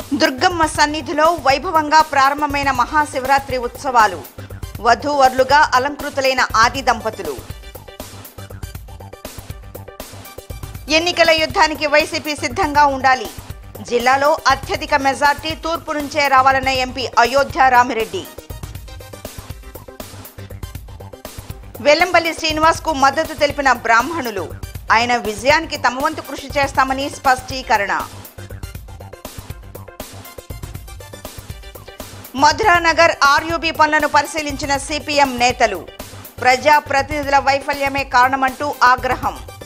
దుర్గమ్మ సన్నిధిలో వైభవంగా ప్రారంభమైన మహాశివరాత్రి ఉత్సవాలు వధూవరులుగా అలంకృతులైన ఆది దంపతులు ఎన్నికల యుద్ధానికి వైసీపీ సిద్ధంగా ఉండాలి జిల్లాలో అత్యధిక మెజార్టీ తూర్పు నుంచే రావాలన్న ఎంపీ అయోధ్య రామిరెడ్డి వెల్లంపల్లి శ్రీనివాస్ కు మద్దతు తెలిపిన బ్రాహ్మణులు ఆయన విజయానికి తమ వంతు కృషి చేస్తామని స్పష్టీకరణ మధురానగర్ ఆర్యూబీ పనులను పరిశీలించిన సిపిఎం నేతలు ప్రజా ప్రతినిధుల వైఫల్యమే కారణమంటూ ఆగ్రహం